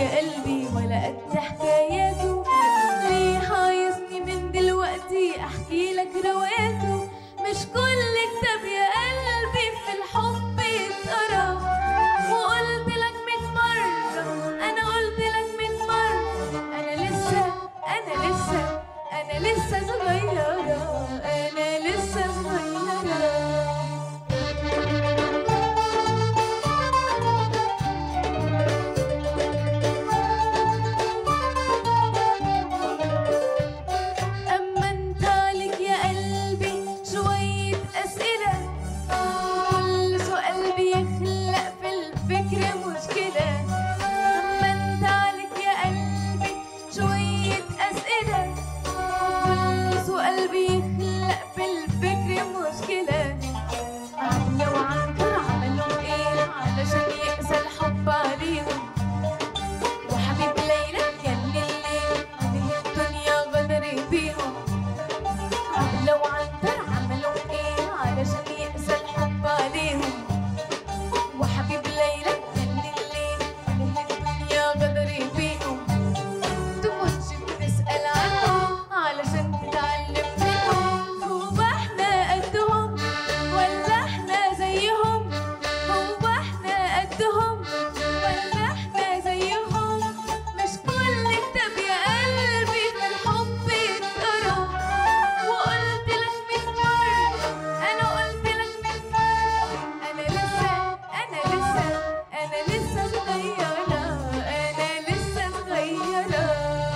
يا قلبي ولا قد حكاياته ليه عايزني من دلوقتي احكي لك رواياته مش كل كتاب يا قلبي في الحب يتقرا وقلت لك ميت مرة أنا قلت لك ميت مرة أنا لسه أنا لسه أنا لسه صغيرة أنا لسه صغيرة أما أنت عليك يا قلبي شوية أسئلة كل سؤال بيخلق في الفكر مشكلة أما أنت عليك يا قلبي شوية أسئلة كل سؤال بيخلق في الفكر مشكلة لو عنكر عملوا إيه علشان يقسى الحب عليهم وحبيب ليلى كان الليل هذه الدنيا غدر بيهم لو عنتر عملوا ايه علشان يقسى الحب عليهم وحبيب ليلى كان الليل هذه الدنيا غدر بيهم تكونش بتسأل عنهم علشان تتعلم منهم هو احنا قدهم ولا احنا زيهم هو احنا قدهم ولا احنا زيهم مش كل كتاب يا قلبي في الحب يتقرا وقلت لك ميت مرة انا قلت لك ميت مرة انا لسه انا لسه انا لسه صغيرة انا لسه صغيرة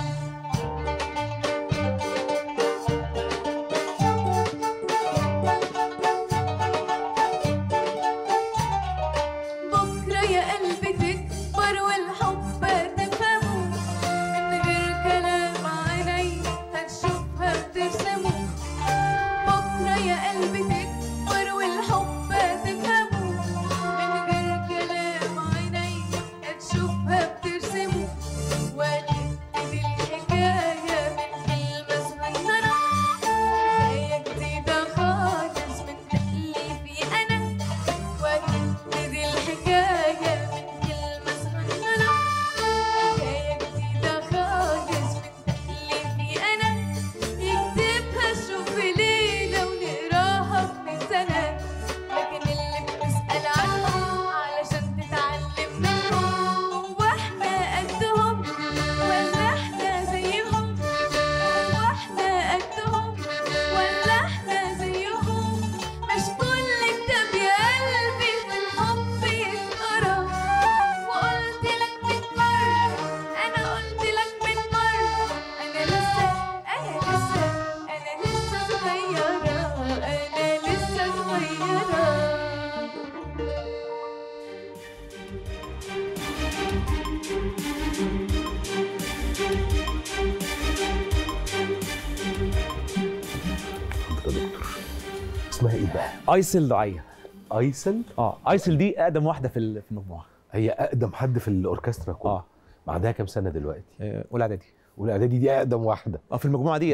بكرة يا قلبي تكبر والحب تفهمه من غير كلام عيني هتشوفها بترسمه بكرة يا قلبي تكبر والحب تفهمه من غير كلام عيني هتشوفها بترسمه وهتبتدي الحكاية من كلمة صغيرة حكاية جديدة خالص من تأليفي أنا وتبتدي الحكاية من كلمة صغيرة حكاية جديدة خالص من تأليفي أنا يكتبها شوف ليلة ونقراها في سنة لكن اللي بتسأل عنهم علشان تتعلم منهم هو احنا قدهم ولا احنا زيهم هو احنا قدهم ولا احنا زيهم مش كل كتاب يا قلبي في الحب يتقرا وقلت لك ميت مرة أنا قلت لك ميت مرة أنا لسه أنا لسه أنا لسه صغيرة أنا لسه صغيرة يا دكتور اسمها ايه بقى؟ ايسل دعيه ايسل اه ايسل دي اقدم واحده في ال- في المجموعه هي اقدم حد في الاوركسترا كله اه بعدها كام سنه دلوقتي؟ آه، اولى اعدادي والاعدادي دي اقدم واحده اه في المجموعه دي